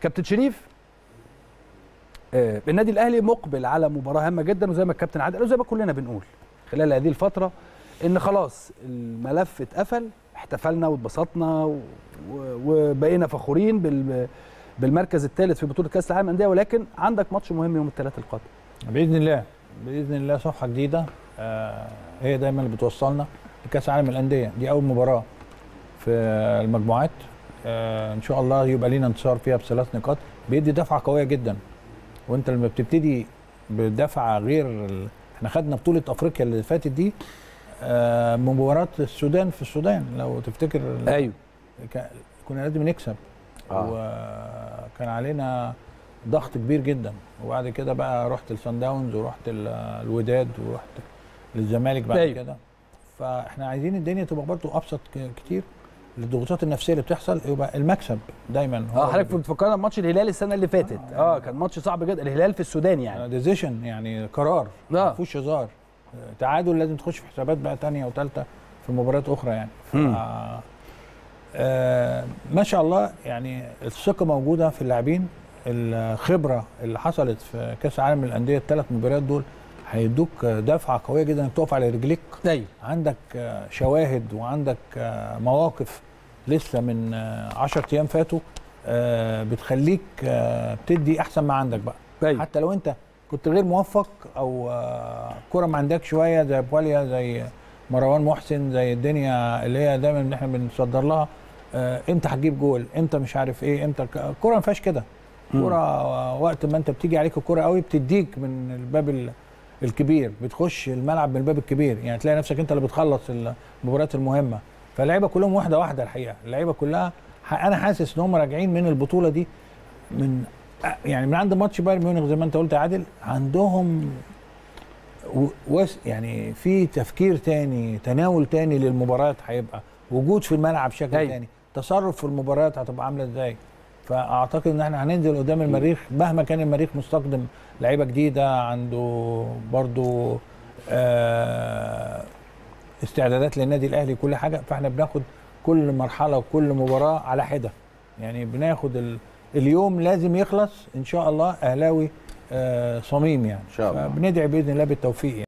كابتن شريف آه، النادي الاهلي مقبل على مباراه هامه جدا وزي ما الكابتن عادل وزي ما كلنا بنقول خلال هذه الفتره ان خلاص الملف اتقفل احتفلنا واتبسطنا و- و- وبقينا فخورين بال بالمركز الثالث في بطوله كاس العالم للانديه ولكن عندك ماتش مهم يوم الثلاث القادم باذن الله باذن الله صفحه جديده آه هي دايما اللي بتوصلنا لكاس العالم للانديه دي اول مباراه في المجموعات آه ان شاء الله يبقى لينا انتصار فيها بثلاث نقاط بيدي دفعه قويه جدا وانت لما بتبتدي بدفعه غير ال... احنا خدنا بطوله افريقيا اللي فاتت دي آه من مباراه السودان في السودان لو تفتكر ايوه ك- كنا لازم نكسب آه. وكان علينا ضغط كبير جدا وبعد كده بقى رحت لسان داونز ورحت ال- الوداد ورحت للزمالك بعد أيوة. كده فاحنا عايزين الدنيا تبقى برضه ابسط ك- كتير للضغوطات النفسيه اللي بتحصل يبقى المكسب دايما اه حضرتك بتفكرنا بماتش الهلال السنه اللي فاتت اه كان ماتش صعب جدا الهلال في السودان يعني ديزيشن يعني قرار آه. ما فيهوش هزار آه، تعادل لازم تخش في حسابات بقى تانية وثالثه في مباريات اخرى يعني ف... مم. آه ما شاء الله يعني الثقه موجوده في اللاعبين الخبره اللي حصلت في كاس العالم للانديه الثلاث مباريات دول هيدوك دفعه قويه جدا انك تقف على رجليك ايوه عندك آه، شواهد وعندك آه، مواقف لسه من 10 ايام فاتوا آه، بتخليك آه، بتدي احسن ما عندك بقى ايوه حتى لو انت كنت غير موفق او آه، كرة ما عندك شويه زي بواليا زي مروان محسن زي الدنيا اللي هي دايما ان احنا بنصدر لها آه، امتى هتجيب جول امتى مش عارف ايه امتى ك- الكرة ما فيهاش كده الكرة آه، وقت ما انت بتيجي عليك الكرة قوي بتديك من الباب ال- الكبير بتخش الملعب من الباب الكبير يعني تلاقي نفسك انت اللي بتخلص المباريات المهمه فاللعيبه كلهم واحده واحده الحقيقه اللعيبه كلها ح- انا حاسس ان هم راجعين من البطوله دي من يعني من عند ماتش بايرن ميونخ زي ما انت قلت يا عادل عندهم و- وس يعني في تفكير تاني تناول تاني للمباريات هيبقى وجود في الملعب بشكل أيوة. تاني تصرف في المباريات هتبقى عامله ازاي فاعتقد ان احنا هننزل قدام المريخ مهما كان المريخ مستقدم لعيبه جديده عنده برضو آه استعدادات للنادي الاهلي كل حاجه فاحنا بناخد كل مرحله وكل مباراه على حده يعني بناخد ال... اليوم لازم يخلص ان شاء الله اهلاوي آه صميم يعني إن شاء الله. بندعي باذن الله بالتوفيق يعني.